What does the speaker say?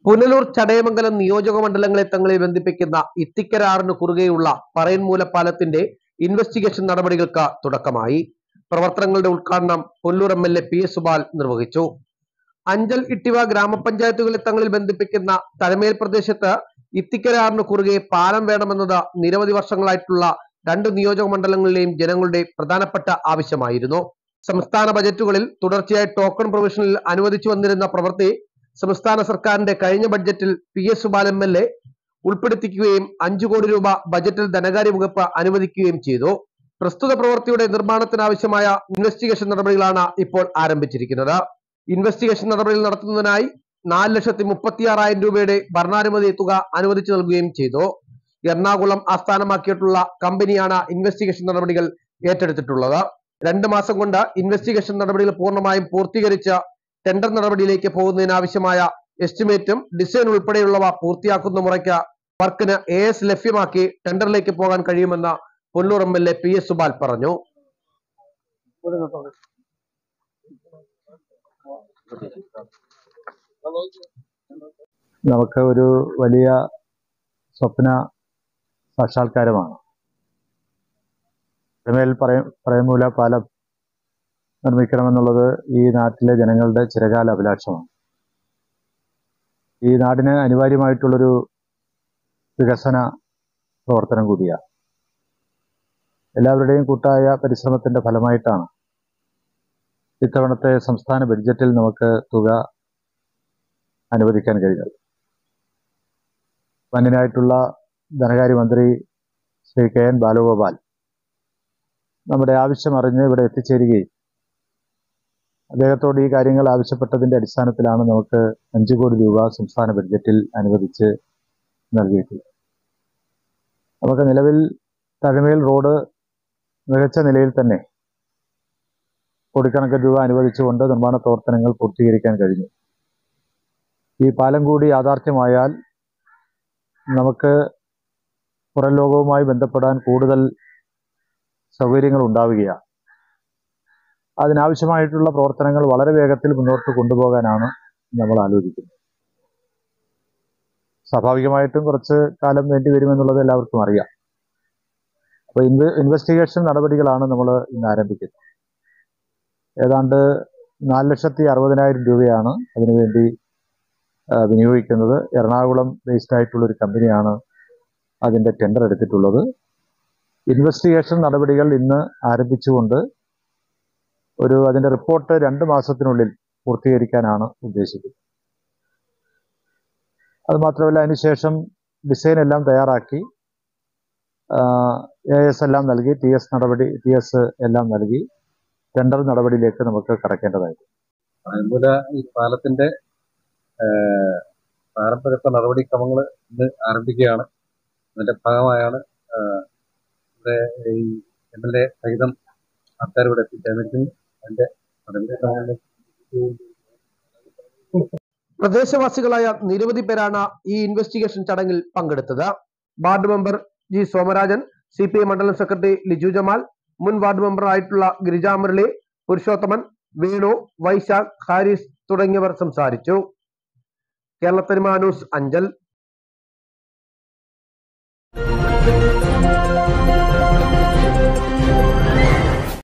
പുനലൂർ ചടയമംഗലം നിയോജക മണ്ഡലങ്ങളെ തങ്ങളെ ബന്ധിപ്പിക്കുന്ന ഇത്തിക്കരാറിന് കുറുകെയുള്ള പറയൻമൂല പാലത്തിന്റെ ഇൻവെസ്റ്റിഗേഷൻ നടപടികൾക്ക് തുടക്കമായി പ്രവർത്തനങ്ങളുടെ ഉദ്ഘാടനം Pullur M L A P S Subal നിർവഹിച്ചു അഞ്ചൽ ഇട്ടിവ ഗ്രാമപഞ്ചായത്തുകളെ തങ്ങളിൽ ബന്ധിപ്പിക്കുന്ന തലമേൽ പ്രദേശത്ത് ഇത്തിക്കരാറിന് കുറുകെ പാലം വേണമെന്നത് നിരവധി വർഷങ്ങളായിട്ടുള്ള രണ്ട് നിയോജക മണ്ഡലങ്ങളിലെയും ജനങ്ങളുടെ പ്രധാനപ്പെട്ട ആവശ്യമായിരുന്നു സംസ്ഥാന ബജറ്റുകളിൽ തുടർച്ചയായി ടോക്കൺ പ്രൊവിഷനിൽ അനുവദിച്ചു വന്നിരുന്ന പ്രവൃത്തി സംസ്ഥാന സർക്കാരിന്റെ കഴിഞ്ഞ ബഡ്ജറ്റിൽ P S Subal M L A ഉൾപ്പെടുത്തിക്കുകയും അഞ്ചു കോടി രൂപ ബജറ്റിൽ ധനകാര്യ വകുപ്പ് അനുവദിക്കുകയും ചെയ്തു പ്രസ്തുത പ്രവൃത്തിയുടെ നിർമ്മാണത്തിനാവശ്യമായ ഇൻവെസ്റ്റിഗേഷൻ നടപടികളാണ് ഇപ്പോൾ ആരംഭിച്ചിരിക്കുന്നത് ഇൻവെസ്റ്റിഗേഷൻ നടപടികൾ നടത്തുന്നതിനായി നാല് ലക്ഷത്തി മുപ്പത്തിയാറായിരം രൂപയുടെ ഭരണാനുമതി തുക അനുവദിച്ചു നൽകുകയും ചെയ്തു എറണാകുളം ആസ്ഥാനമാക്കിയിട്ടുള്ള കമ്പനിയാണ് ഇൻവെസ്റ്റിഗേഷൻ നടപടികൾ ഏറ്റെടുത്തിട്ടുള്ളത് രണ്ട് മാസം കൊണ്ട് ഇൻവെസ്റ്റിഗേഷൻ നടപടികൾ പൂർണ്ണമായും പൂർത്തീകരിച്ച് ടെൻഡർ നടപടിയിലേക്ക് പോകുന്നതിനാവശ്യമായ എസ്റ്റിമേറ്റും ഡിസൈൻ ഉൾപ്പെടെയുള്ളവ പൂർത്തിയാക്കുന്ന മുറയ്ക്ക് വർക്കിന് എ എസ് ലഭ്യമാക്കി ടെൻഡറിലേക്ക് പോകാൻ കഴിയുമെന്ന് Pullur M L A P S Subal പറഞ്ഞു നമുക്ക് ഒരു വലിയ സ്വപ്ന സാക്ഷാത്കാരമാണ് മേൽ പറയ പറയമൂല പാലം നിർമ്മിക്കണമെന്നുള്ളത് ഈ നാട്ടിലെ ജനങ്ങളുടെ ചിരകാല അഭിലാഷമാണ് ഈ നാടിന് അനിവാര്യമായിട്ടുള്ളൊരു വികസന പ്രവർത്തനം കൂടിയാണ് എല്ലാവരുടെയും കൂട്ടായ പരിശ്രമത്തിന്റെ ഫലമായിട്ടാണ് ഇത്തവണത്തെ സംസ്ഥാന ബഡ്ജറ്റിൽ നമുക്ക് തുക അനുവദിക്കാൻ കഴിഞ്ഞത് മാന്യനായിട്ടുള്ള ധനകാര്യമന്ത്രി ശ്രീ കെ എൻ ബാലഗോപാൽ നമ്മുടെ ആവശ്യം അറിഞ്ഞ് ഇവിടെ എത്തിച്ചേരുകയും അദ്ദേഹത്തോട് ഈ കാര്യങ്ങൾ ആവശ്യപ്പെട്ടതിന്റെ അടിസ്ഥാനത്തിലാണ് നമുക്ക് അഞ്ചു കോടി രൂപ സംസ്ഥാന ബഡ്ജറ്റിൽ അനുവദിച്ച് നൽകിയിട്ടുള്ളത് നമുക്ക് നിലവിൽ തഴമേൽ റോഡ് മികച്ച നിലയിൽ തന്നെ കോടിക്കണക്കിന് രൂപ അനുവദിച്ചുകൊണ്ട് നിർമ്മാണ പ്രവർത്തനങ്ങൾ പൂർത്തീകരിക്കാൻ കഴിഞ്ഞു ഈ പാലം കൂടി യാഥാർത്ഥ്യമായാൽ നമുക്ക് പുറം ലോകവുമായി ബന്ധപ്പെടാൻ കൂടുതൽ സൗകര്യങ്ങൾ ഉണ്ടാവുകയാണ് അതിനാവശ്യമായിട്ടുള്ള പ്രവർത്തനങ്ങൾ വളരെ വേഗത്തിൽ മുന്നോട്ട് കൊണ്ടുപോകാനാണ് നമ്മൾ ആലോചിക്കുന്നത് സ്വാഭാവികമായിട്ടും കുറച്ച് കാലം വേണ്ടി വരുമെന്നുള്ളത് എല്ലാവർക്കും അറിയാം അപ്പോൾ ഇൻവ ഇൻവെസ്റ്റിഗേഷൻ നടപടികളാണ് നമ്മൾ ഇന്ന് ആരംഭിക്കുന്നത് ഏതാണ്ട് നാല് ലക്ഷത്തി അറുപതിനായിരം രൂപയാണ് അതിനുവേണ്ടി ആ, വിനിയോഗിക്കുന്നത് എറണാകുളം ബേസ്ഡ് ആയിട്ടുള്ള ഒരു കമ്പനിയാണ് അതിന്റെ ടെൻഡർ എടുത്തിട്ടുള്ളത് ഇൻവെസ്റ്റിഗേഷൻ നടപടികൾ ഇന്ന് ആരംഭിച്ചുകൊണ്ട് ഒരു അതിന്റെ റിപ്പോർട്ട് രണ്ട് മാസത്തിനുള്ളിൽ പൂർത്തീകരിക്കാനാണ് ഉദ്ദേശിക്കുന്നത് അത് മാത്രമല്ല അതിനുശേഷം ഡിസൈൻ എല്ലാം തയ്യാറാക്കി എ എസ് എല്ലാം നൽകി ടി എസ് നടപടി ടി എസ് എല്ലാം നൽകി ടെൻഡർ നടപടിയിലേക്ക് നമുക്ക് കടക്കേണ്ടതായിരുന്നു അതുപോലെ ഈ പാലത്തിന്റെ ഏഹ്, പാരമ്പര്യത്വ നടപടിക്രമങ്ങൾ ഇന്ന് ആരംഭിക്കുകയാണ് അതിന്റെ ഭാഗമായാണ് ഏഹ്, ഇവിടെ ഈ എം എൽ എ സഹിതം ആൾക്കാർ ഇവിടെ എത്തിച്ചേർന്നിരിക്കുന്നു അതിന്റെ നടപടിക്രമങ്ങളിലേക്ക് പ്രദേശവാസികളായ നിരവധി പേരാണ് ഈ ഇൻവെസ്റ്റിഗേഷൻ ചടങ്ങിൽ പങ്കെടുത്തത് ward member G Somarajan C P I മണ്ഡലം സെക്രട്ടറി ലിജു ജമാൽ മുൻ വാർഡ് മെമ്പർ ആയിട്ടുള്ള ഗിരിജാമുരളി പുരുഷോത്തമൻ വേണു വൈശാഖ് ഹാരിസ് തുടങ്ങിയവർ സംസാരിച്ചു കേരള ന്യൂസ് അഞ്ചൽ